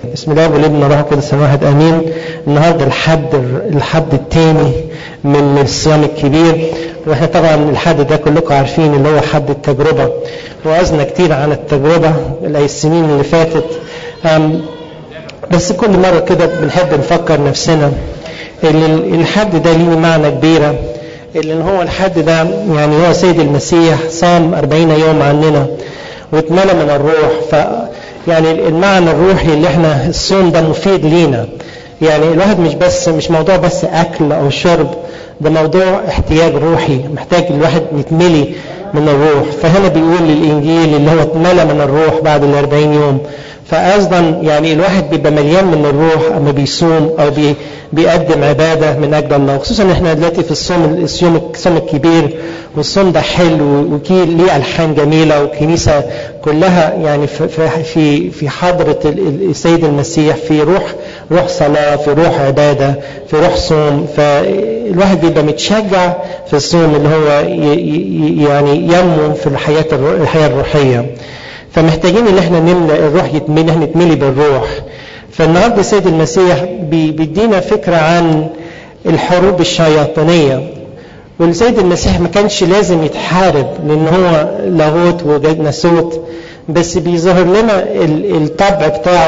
بسم الله والابن روح القدس واحد امين النهارده الحد الحد الثاني من الصيام الكبير واحنا طبعا الحد ده كلكم عارفين اللي هو حد التجربه وعظنا كتير عن التجربه السنين اللي فاتت بس كل مره كده بنحب نفكر نفسنا الحد ده ليه معنى كبيره اللي هو الحد ده يعني هو سيد المسيح صام 40 يوم عننا واتملى من الروح ف يعني المعنى الروحي اللي احنا الصوم ده مفيد لينا يعني الواحد مش بس مش موضوع بس اكل او شرب ده موضوع احتياج روحي محتاج الواحد يتملي من الروح فهنا بيقول الانجيل اللي هو اتملى من الروح بعد ال 40 يوم فايضا يعني الواحد بيبقى مليان من الروح اما بيصوم او بي بيقدم عباده من اجل الله خصوصا احنا دلوقتي في الصوم الصوم الصوم الكبير والصوم ده حلو وكي ليه الحان جميله والكنيسه كلها يعني في في في حضره السيد المسيح في روح روح صلاه في روح عباده في روح صوم فالواحد بيبقى متشجع في الصوم اللي هو يعني ينمو في الحياه الحياه الروحيه فمحتاجين ان احنا نملى الروح يتملي نتملي بالروح فالنهارده السيد المسيح بيدينا فكره عن الحروب الشياطينيه والسيد المسيح ما كانش لازم يتحارب لان هو لاهوت وناسوت بس بيظهر لنا الطبع بتاعه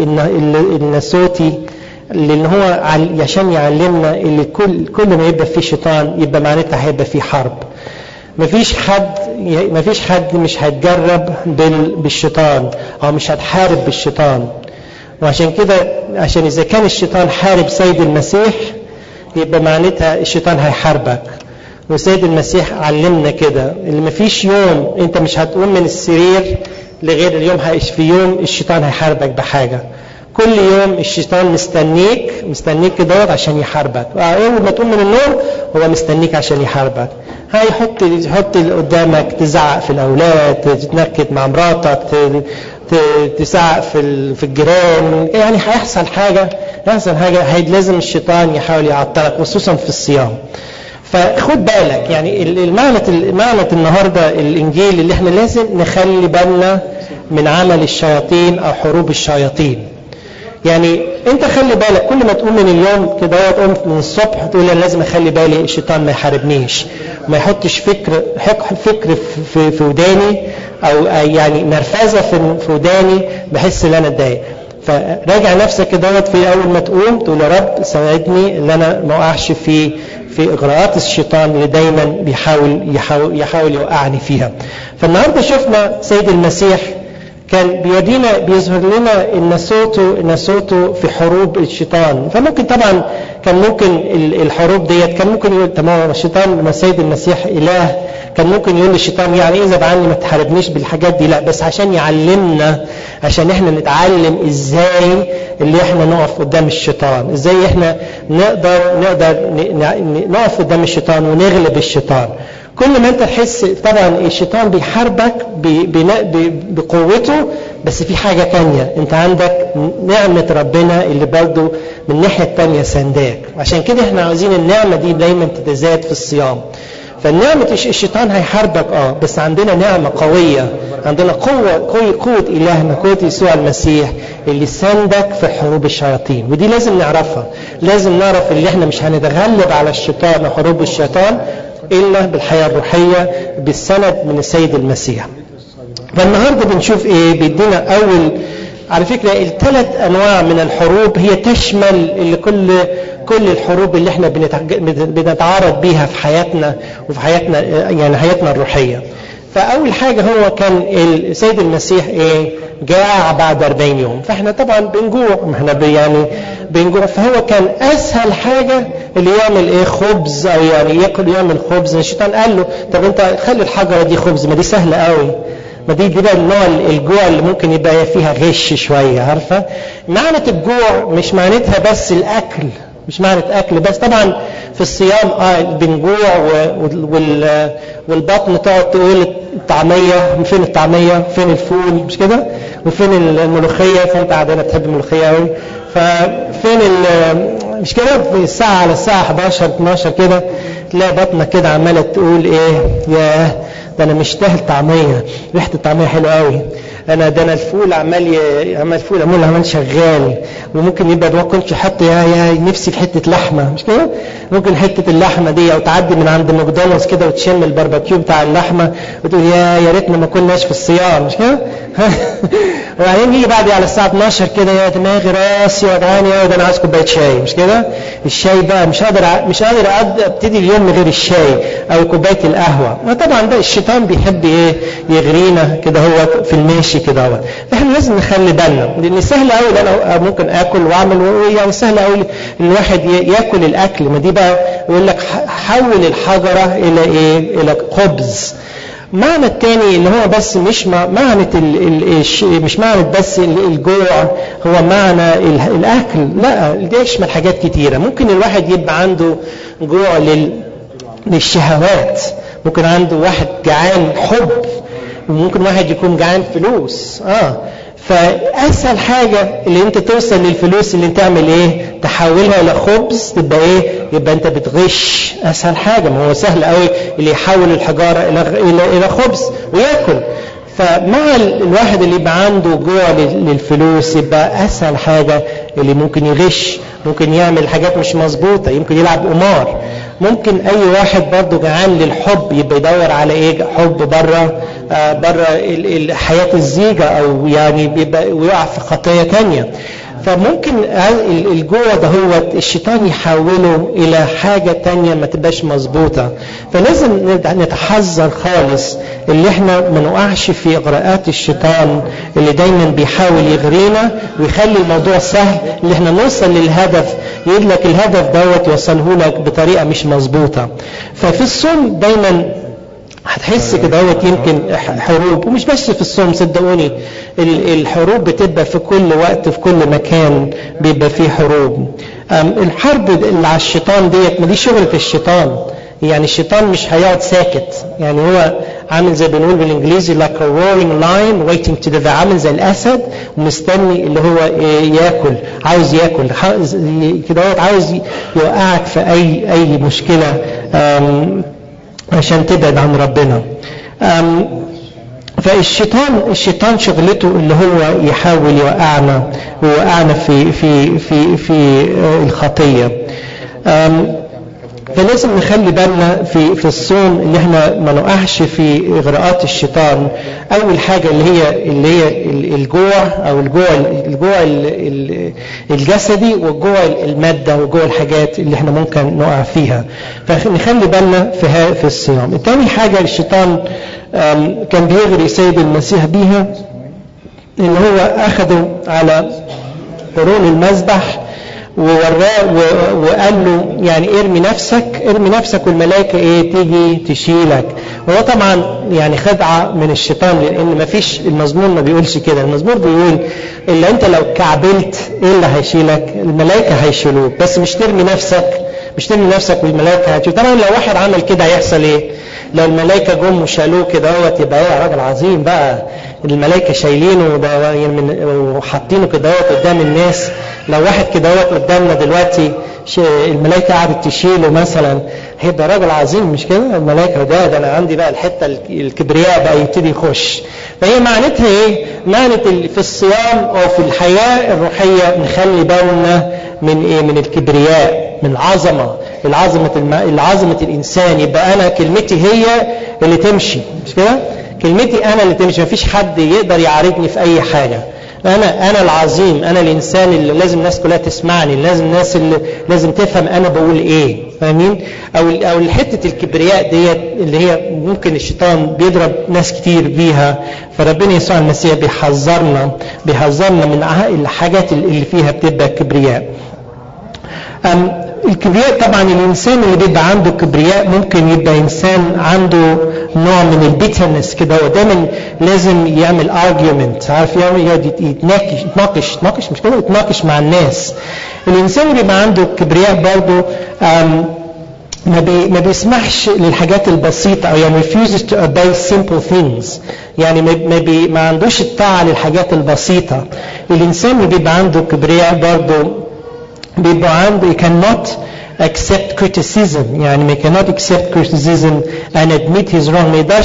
الناسوتي لان هو عشان يعلمنا اللي كل كل ما يبقى فيه شيطان يبقى معناتها هيبقى فيه حرب مفيش حد مفيش حد مش هيتجرب بالشيطان او مش هتحارب بالشيطان وعشان كده عشان اذا كان الشيطان حارب سيد المسيح يبقى معناتها الشيطان هيحاربك وسيد المسيح علمنا كده اللي مفيش يوم انت مش هتقوم من السرير لغير اليوم في يوم الشيطان هيحاربك بحاجه كل يوم الشيطان مستنيك مستنيك كده عشان يحاربك اول ما تقوم من النوم هو مستنيك عشان يحاربك هيحط يحط قدامك تزعق في الاولاد تتنكد مع مراتك تزعق في في الجيران يعني هيحصل حاجه هيحصل حاجه لازم الشيطان يحاول يعطلك خصوصا في الصيام فخد بالك يعني المعنى المعنى النهارده الانجيل اللي احنا لازم نخلي بالنا من عمل الشياطين او حروب الشياطين يعني انت خلي بالك كل ما تقوم من اليوم كده تقوم من الصبح تقول انا لازم اخلي بالي الشيطان ما يحاربنيش ما يحطش فكر فكر في في وداني او يعني نرفزه في وداني بحس ان انا اتضايق فراجع نفسك كده في اول ما تقوم تقول يا رب ساعدني ان انا ما اقعش في في اغراءات الشيطان اللي دايما بيحاول يحاول يحاول يوقعني فيها فالنهارده شفنا سيد المسيح كان بيورينا بيظهر لنا ان صوته ان صوته في حروب الشيطان فممكن طبعا كان ممكن الحروب ديت كان ممكن يقول تمام الشيطان لما السيد المسيح اله كان ممكن يقول للشيطان يعني اذا عني ما تحاربنيش بالحاجات دي لا بس عشان يعلمنا عشان احنا نتعلم ازاي اللي احنا نقف قدام الشيطان ازاي احنا نقدر نقدر نقف قدام الشيطان ونغلب الشيطان كل ما انت تحس طبعا الشيطان بيحاربك بقوته بس في حاجة تانية انت عندك نعمة ربنا اللي برضه من الناحية التانية سنداك عشان كده احنا عاوزين النعمة دي دايما تتزايد في الصيام فالنعمة الشيطان هيحاربك اه بس عندنا نعمة قوية عندنا قوة قوة, قوة إلهنا قوة يسوع المسيح اللي سندك في حروب الشياطين ودي لازم نعرفها لازم نعرف اللي احنا مش هنتغلب على الشيطان وحروب الشيطان إلا بالحياة الروحية بالسند من السيد المسيح فالنهاردة بنشوف إيه بيدينا أول على فكرة الثلاث أنواع من الحروب هي تشمل كل كل الحروب اللي احنا بنتعارض بيها في حياتنا وفي حياتنا يعني حياتنا الروحية فأول حاجة هو كان السيد المسيح إيه جاع بعد 40 يوم فاحنا طبعا بنجوع ما احنا يعني بنجوع فهو كان اسهل حاجه اللي يعمل ايه خبز او يعني ياكل يعمل خبز الشيطان قال له طب انت خلي الحجره دي خبز ما دي سهله قوي ما دي دي بقى النوع الجوع اللي ممكن يبقى فيها غش شويه عارفه معنى الجوع مش معناتها بس الاكل مش معنى اكل بس طبعا في الصيام اه بنجوع وال والبطن تقعد تقول الطعميه فين الطعميه فين الفول مش كده وفين الملوخيه فانت عادة تحب الملوخيه قوي ففين مش كده في الساعه على الساعه 11 12 كده تلاقي بطنك كده عماله تقول ايه ياه ده انا مشتهي الطعميه ريحه الطعميه حلوه قوي انا ده انا الفول عمال ي... عمال فول عمال عمال شغال وممكن يبقى ما كنتش احط يا يا نفسي في حته لحمه مش كده ممكن حته اللحمه دي او تعدي من عند ماكدونالدز كده وتشم الباربيكيو بتاع اللحمه وتقول يا يا ريتنا ما كناش في الصيام مش كده وبعدين يجي بعد على الساعه 12 كده يا دماغي راسي وجعاني يا ده انا عايز كوبايه شاي مش كده الشاي بقى مش قادر مش قادر ابتدي اليوم من غير الشاي او كوبايه القهوه طبعا ده الشيطان بيحب ايه يغرينا كده هو في الماشي كده هو فاحنا لازم نخلي بالنا لان سهل قوي انا ممكن اكل واعمل يعني سهل قوي ان الواحد ياكل الاكل ما دي بقى يقول لك حول الحجره الى ايه الى خبز معنى الثاني اللي هو بس مش معنى ال ال مش معنى بس الجوع هو معنى الاكل لا ده يشمل حاجات كتيره ممكن الواحد يبقى عنده جوع لل للشهوات ممكن عنده واحد جعان حب وممكن واحد يكون جعان فلوس اه فاسهل حاجه اللي انت توصل للفلوس اللي انت تعمل ايه تحولها الى خبز تبقى ايه يبقى انت بتغش اسهل حاجه ما هو سهل قوي اللي يحول الحجاره الى الى الى خبز وياكل فمع الواحد اللي يبقى عنده جوع للفلوس يبقى اسهل حاجه اللي ممكن يغش ممكن يعمل حاجات مش مظبوطه يمكن يلعب قمار ممكن اي واحد برضه جعان للحب يبقى يدور على ايه حب بره آه بره حياه الزيجه او يعني بيبقى ويقع في خطايا تانية فممكن الجوع ده هو الشيطان يحوله الى حاجه تانية ما تبقاش مظبوطه فلازم نتحذر خالص اللي احنا ما نقعش في اغراءات الشيطان اللي دايما بيحاول يغرينا ويخلي الموضوع سهل اللي احنا نوصل للهدف يقول لك الهدف دوت يوصله لك بطريقه مش مظبوطه ففي الصوم دايما هتحس كده هو يمكن حروب ومش بس في الصوم صدقوني الحروب بتبقى في كل وقت في كل مكان بيبقى فيه حروب الحرب اللي على الشيطان ديت ما دي شغلة الشيطان يعني الشيطان مش هيقعد ساكت يعني هو عامل زي بنقول بالانجليزي like a roaring lion waiting to devour عامل زي الاسد ومستني اللي هو ياكل عاوز ياكل كده هو عاوز يوقعك في اي اي مشكله عشان تبعد عن ربنا فالشيطان الشيطان شغلته اللي هو يحاول يوقعنا ويوقعنا في في في في الخطيه فلازم نخلي بالنا في في الصوم ان احنا ما نقعش في اغراءات الشيطان اول حاجه اللي هي اللي هي الجوع او الجوع الجوع الجسدي والجوع الماده وجوع الحاجات اللي احنا ممكن نقع فيها فنخلي بالنا في في الصيام الثاني حاجه الشيطان كان بيغري سيد المسيح بيها ان هو اخده على قرون المذبح ووراه وقال له يعني ارمي نفسك ارمي نفسك والملائكة ايه تيجي تشيلك وهو طبعا يعني خدعة من الشيطان لان ما فيش المزمور ما بيقولش كده المزمور بيقول الا انت لو كعبلت ايه اللي هيشيلك الملائكة هيشيلوك بس مش ترمي نفسك مش ترمي نفسك والملائكة هتشيلوك طبعا لو واحد عمل كده هيحصل ايه لو الملائكة جم وشالوه كده اهوت يبقى ايه راجل عظيم بقى الملائكة شايلينه وحاطينه كده اهوت قدام الناس لو واحد كده اهوت قدامنا دلوقتي الملائكة قعدت تشيله مثلا هيبقى راجل عظيم مش كده الملائكة ده ده انا عندي بقى الحتة الكبرياء بقى يبتدي يخش فهي معناتها ايه معنى في الصيام او في الحياة الروحية نخلي بالنا من ايه من الكبرياء من العظمة العظمة الم... العظمة الانسان يبقى انا كلمتي هي اللي تمشي مش كده كلمتي انا اللي تمشي مفيش حد يقدر يعارضني في اي حاجة انا انا العظيم انا الانسان اللي لازم الناس كلها تسمعني لازم الناس اللي لازم تفهم انا بقول ايه فاهمين او او حته الكبرياء ديت اللي هي ممكن الشيطان بيضرب ناس كتير بيها فربنا يسوع المسيح بيحذرنا بيحذرنا من الحاجات اللي فيها بتبقى كبرياء الكبرياء طبعا الانسان اللي بيبقى عنده كبرياء ممكن يبقى انسان عنده نوع من البيترنس كده هو دايما لازم يعمل ارجيومنت عارف يقعد يتناقش يتناقش يتناقش مش كده يتناقش مع الناس الانسان اللي بيبقى عنده كبرياء برضه ما, بي ما بيسمحش للحاجات البسيطة أو يعني refuses to obey simple things يعني ما, بي ما عندوش الطاعة للحاجات البسيطة الإنسان اللي بيبقى عنده كبرياء برضه بيبقى عنده cannot accept criticism يعني ما cannot accept criticism and admit his wrong ما يقدرش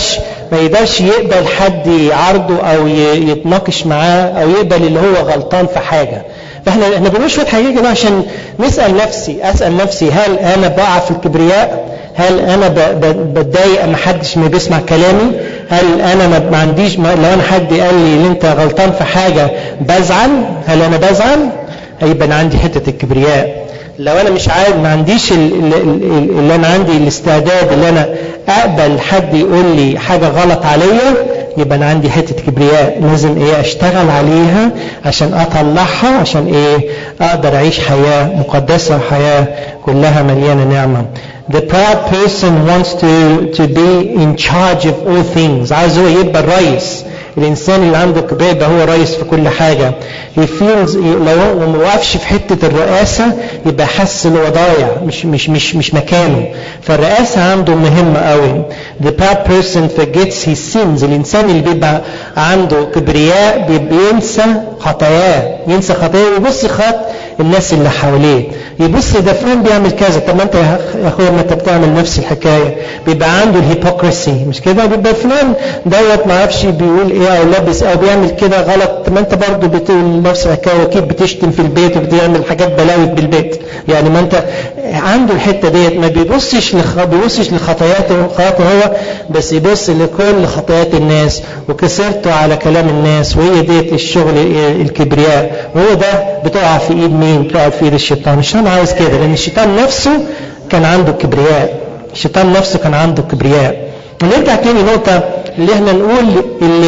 ما يقدرش يقبل حد يعارضه او يتناقش معاه او يقبل اللي هو غلطان في حاجه فاحنا احنا بنقول شويه حاجات كده عشان نسال نفسي اسال نفسي هل انا بقع في الكبرياء هل انا بتضايق اما حدش ما بيسمع كلامي هل انا ما عنديش ما لو انا حد قال لي ان انت غلطان في حاجه بزعل هل انا بزعل هيبقى انا عندي حته الكبرياء لو انا مش عارف ما عنديش اللي انا عندي الاستعداد اللي انا اقبل حد يقول لي حاجه غلط عليا يبقى انا عندي حته كبرياء لازم ايه اشتغل عليها عشان اطلعها عشان ايه اقدر اعيش حياه مقدسه حياه كلها مليانه نعمه The proud person wants to to be in charge of all things عايز هو يبقى الرئيس الانسان اللي عنده كبرياء يبقى هو رئيس في كل حاجه he feels لو ما وقفش في حته الرئاسه يبقى حس ان هو ضايع مش مش مش مش مكانه فالرئاسه عنده مهمه قوي the proud person forgets his sins الانسان اللي بيبقى عنده كبرياء بينسى خطاياه ينسى خطاياه ويبص خط الناس اللي حواليه يبص ده فلان بيعمل كذا طب ما انت يا اخويا ما انت بتعمل نفس الحكايه بيبقى عنده الهيبوكرسي مش كده بيبقى فلان دوت ما اعرفش بيقول ايه او لابس او بيعمل كده غلط ما انت برضه بتقول نفس الحكايه وكيف بتشتم في البيت وبتعمل حاجات بلاوي بالبيت يعني ما انت عنده الحته ديت ما بيبصش لخ... بيبصش لخطاياته خطاياته هو بس يبص لكل خطايات الناس وكسرته على كلام الناس وهي ديت الشغل الكبرياء وهو ده بتقع في ايد مين؟ بتقع في ايد الشيطان الشيطان عاوز كده لان الشيطان نفسه كان عنده كبرياء الشيطان نفسه كان عنده كبرياء ونرجع تاني نقطة اللي احنا نقول اللي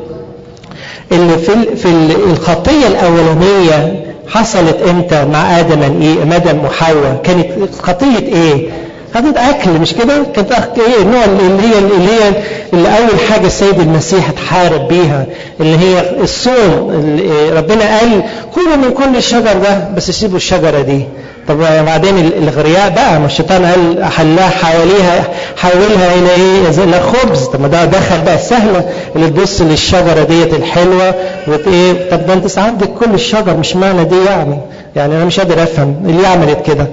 اللي في في الخطية الأولانية حصلت امتى مع آدم ايه آدم وحواء كانت خطية ايه؟ خطية أكل مش كده؟ كانت ايه النوع اللي هي اللي هي اللي أول حاجة السيد المسيح اتحارب بيها اللي هي الصوم اللي ربنا قال كلوا من كل الشجر ده بس سيبوا الشجرة دي طب وبعدين الغرياء بقى ما الشيطان قال حلاها حواليها حولها الى ايه الى خبز طب ما ده دخل بقى السهله اللي تبص للشجره ديت الحلوه وايه طب ده انت ساعات كل الشجر مش معنى دي يعني يعني انا مش قادر افهم ليه عملت كده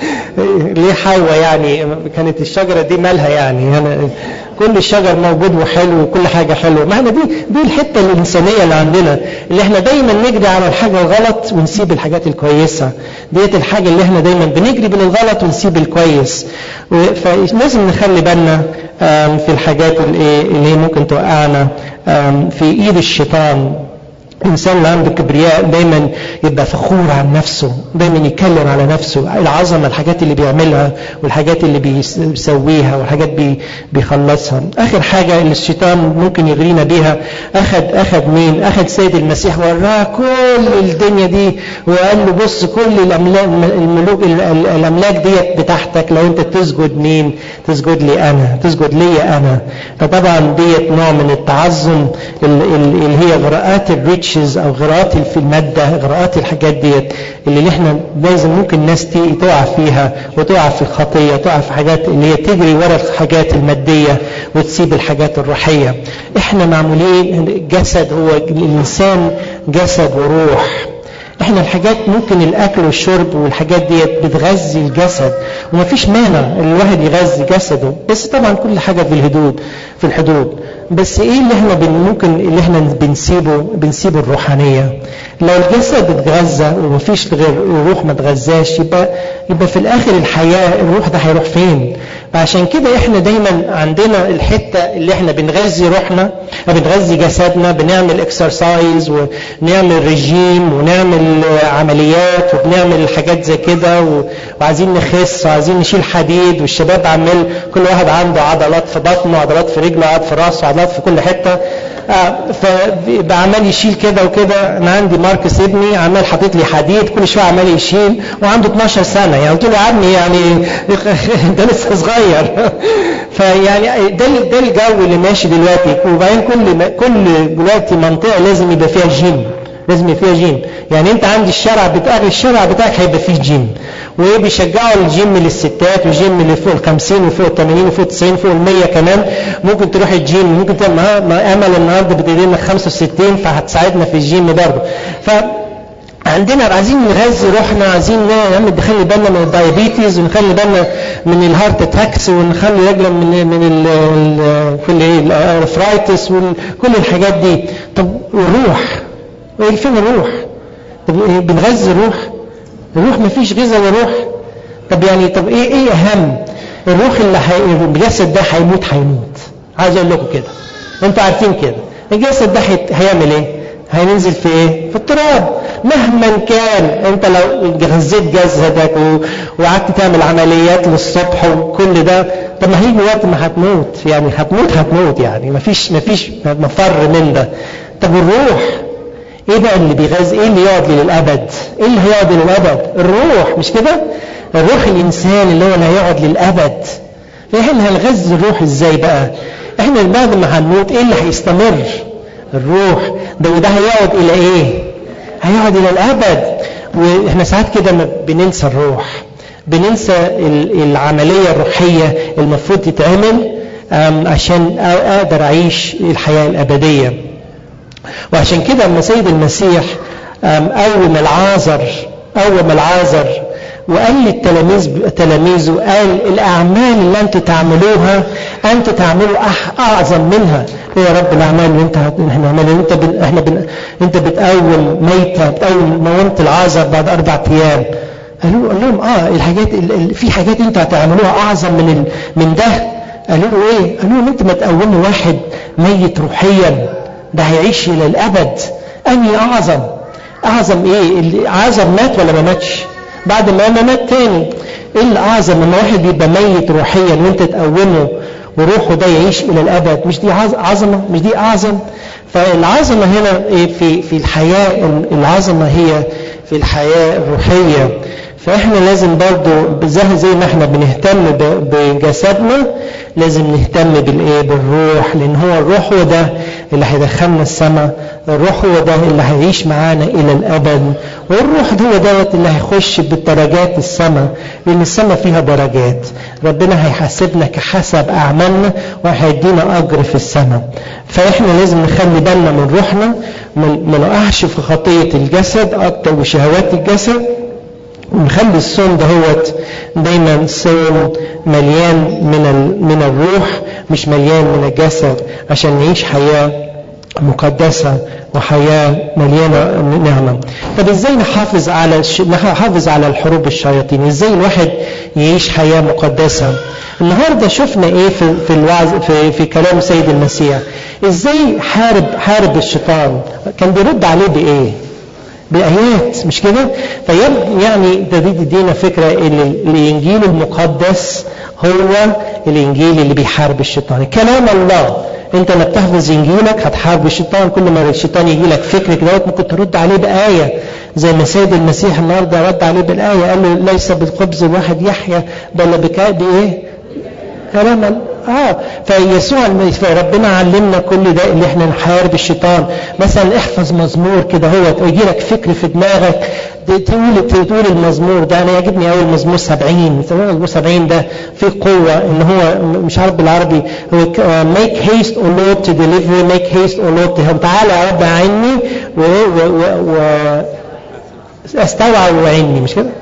ليه حواء يعني كانت الشجره دي مالها يعني أنا كل الشجر موجود وحلو وكل حاجه حلوه ما احنا دي دي الحته الانسانيه اللي عندنا اللي احنا دايما نجري على الحاجه الغلط ونسيب الحاجات الكويسه ديت الحاجه اللي احنا دايما بنجري بين الغلط ونسيب الكويس فلازم نخلي بالنا في الحاجات اللي هي ممكن توقعنا في ايد الشيطان الإنسان اللي عنده كبرياء دايما يبقى فخور عن نفسه دايما يتكلم على نفسه العظمة الحاجات اللي بيعملها والحاجات اللي بيسويها والحاجات بي بيخلصها آخر حاجة اللي الشيطان ممكن يغرينا بيها أخد أخد مين أخد سيد المسيح وراه كل الدنيا دي وقال له بص كل الأملاك الملوك الأملاك ديت بتاعتك لو أنت تسجد مين تسجد لي أنا تسجد لي أنا فطبعا ديت نوع من التعظم اللي هي غراءات الريتش الريتشز او غراءات في الماده غراءات الحاجات ديت اللي احنا لازم ممكن ناس تقع فيها وتقع في الخطيه تقع في حاجات اللي هي تجري ورا الحاجات الماديه وتسيب الحاجات الروحيه احنا معمولين جسد هو الانسان جسد وروح احنا الحاجات ممكن الاكل والشرب والحاجات ديت بتغذي الجسد ومفيش مانع الواحد يغذي جسده بس طبعا كل حاجه في الحدود في الحدود بس ايه اللي احنا بن ممكن اللي احنا بنسيبه بنسيبه الروحانيه لو الجسد اتغذى ومفيش غير الروح ما اتغذاش يبقى يبقى في الاخر الحياه الروح ده هيروح فين فعشان كده احنا دايما عندنا الحته اللي احنا بنغذي روحنا بنغذي جسدنا بنعمل اكسرسايز ونعمل ريجيم ونعمل عمليات وبنعمل حاجات زي كده وعايزين نخس وعايزين نشيل حديد والشباب عمال كل واحد عنده عضلات في بطنه عضلات في رجله عضلات في راسه عضلات في كل حته آه فبقى عمال يشيل كده وكده انا عندي ماركس ابني عمال حاطط لي حديد كل شويه عمال يشيل وعنده 12 سنه يعني قلت له يا عمي يعني ده لسه صغير فيعني ده ده الجو اللي ماشي دلوقتي وبعدين كل كل دلوقتي منطقه لازم يبقى فيها جيم لازم يبقى فيها جيم يعني انت عند الشارع بتاعك الشارع بتاعك هيبقى فيه جيم وبيشجعوا الجيم للستات وجيم اللي فوق ال 50 وفوق ال 80 وفوق ال 90 وفوق ال 100 كمان ممكن تروح الجيم ممكن تعمل ما امل النهارده بتدي لنا 65 فهتساعدنا في الجيم برضه ف عندنا عايزين نغذي روحنا عايزين نعمل نخلي بالنا من الدايابيتيز ونخلي بالنا من الهارت اتاكس ونخلي بالنا من من ال ال كل ايه الارثرايتس وكل الحاجات دي طب والروح ايه فين الروح طب إيه بنغذي الروح الروح ما فيش غذاء للروح طب يعني طب ايه ايه اهم الروح اللي حي... الجسد ده هيموت هيموت عايز اقول لكم كده انتوا عارفين كده الجسد ده هيعمل ايه هينزل في ايه في التراب مهما كان انت لو غذيت جسدك وقعدت تعمل عمليات للصبح وكل ده طب ما هيجي وقت ما هتموت يعني هتموت هتموت يعني مفيش مفيش مفر من ده طب الروح ايه بقى اللي بيغذي ايه اللي يقعد للابد ايه اللي هيقعد للابد الروح مش كده الروح الانسان اللي هو اللي هيقعد للابد فاحنا هنغذي الروح ازاي بقى احنا بعد ما هنموت ايه اللي هيستمر الروح ده وده هيقعد الى ايه هيقعد الى الابد واحنا ساعات كده بننسى الروح بننسى العملية الروحية المفروض تتعمل عشان اقدر اعيش الحياة الابدية وعشان كده لما سيد المسيح قوم العازر قوم العازر وقال للتلاميذ تلاميذه قال الاعمال اللي انتم تعملوها انتم تعملوا اعظم منها ايه يا رب الاعمال اللي انت احنا عملنا انت بن احنا بن انت بتقوم ميتة بتقوم موت العازر بعد اربع ايام قالوا قال لهم اه الحاجات ال في حاجات انتوا هتعملوها اعظم من ال من ده قالوا له ايه قالوا لهم انت ما تقوموا واحد ميت روحيا ده هيعيش الى الابد اني اعظم اعظم ايه اللي اعظم مات ولا ما ماتش بعد ما ما مات تاني ايه الاعظم لما واحد بيبقى ميت روحيا وانت تقومه وروحه ده يعيش الى الابد مش دي عظمه مش دي اعظم فالعظمه هنا ايه في في الحياه العظمه هي في الحياه الروحيه فاحنا لازم برضو زي زي ما احنا بنهتم بجسدنا لازم نهتم بالايه بالروح لان هو الروح هو ده اللي هيدخلنا السماء الروح هو ده اللي هيعيش معانا الى الابد والروح هو دوت اللي هيخش بالدرجات السماء لان السماء فيها درجات ربنا هيحاسبنا كحسب اعمالنا وهيدينا اجر في السماء فاحنا لازم نخلي بالنا من روحنا ما نقعش في خطيه الجسد اكتر وشهوات الجسد ونخلي الصوم دهوت دايما صوم مليان من من الروح مش مليان من الجسد عشان نعيش حياه مقدسه وحياه مليانه نعمه. طب ازاي نحافظ على نحافظ على الحروب الشياطين؟ ازاي الواحد يعيش حياه مقدسه؟ النهارده شفنا ايه في في الوعظ في, في كلام سيد المسيح؟ ازاي حارب حارب الشيطان؟ كان بيرد عليه بايه؟ بآيات مش كده فيب يعني ده دي تدينا فكرة ان الإنجيل المقدس هو الإنجيل اللي بيحارب الشيطان كلام الله انت لما بتحفظ انجيلك هتحارب الشيطان كل ما الشيطان يجي لك فكر كده ممكن ترد عليه بآية زي ما سيد المسيح النهارده رد عليه بالآية قال له ليس بالخبز الواحد يحيى بل بكاء بإيه؟ كلام اه فيسوع ربنا علمنا كل ده اللي احنا نحارب الشيطان مثلا احفظ مزمور كده هو يجي لك فكر في دماغك تقول تقول المزمور ده انا يعجبني قوي المزمور 70 المزمور 70 ده فيه قوه ان هو مش عارف بالعربي هو make haste O Lord to deliver make haste O Lord to help تعالى يا رب اعني و, و, و, و استوعب وعني مش كده؟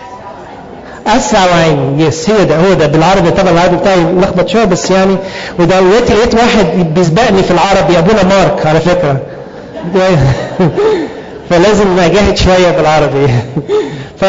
اسرع وعين يس هي ده هو ده بالعربي طبعا العربي بتاعي ملخبط شويه بس يعني وده لقيت لقيت واحد بيسبقني في العربي ابونا مارك على فكره فلازم اجاهد شويه بالعربي ف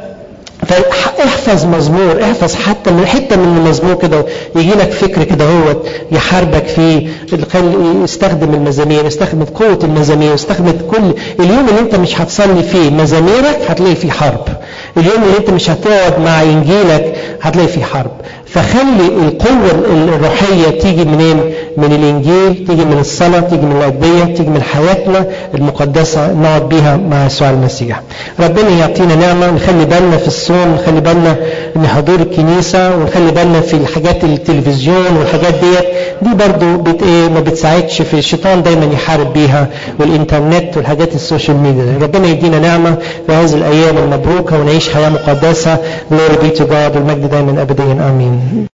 فاحفظ مزمور احفظ حتى من حته من المزمور كده يجي لك فكر كده هو يحاربك فيه استخدم المزامير استخدم قوه المزامير استخدم كل اليوم اللي انت مش هتصلي فيه مزاميرك هتلاقي فيه حرب اليوم اللي انت مش هتقعد مع انجيلك هتلاقي فيه حرب فخلي القوة الروحية تيجي منين؟ من الإنجيل، تيجي من الصلاة، تيجي من الأدبية، تيجي من حياتنا المقدسة نقعد بيها مع يسوع المسيح. ربنا يعطينا نعمة نخلي بالنا في الصوم، نخلي بالنا من حضور الكنيسة، ونخلي بالنا في الحاجات التلفزيون والحاجات ديت، دي برضو بت ايه ما بتساعدش في الشيطان دايما يحارب بيها والإنترنت والحاجات السوشيال ميديا. ربنا يدينا نعمة في هذه الأيام المبروكة ونعيش حياة مقدسة. Glory be to God والمجد دايما أبديا آمين.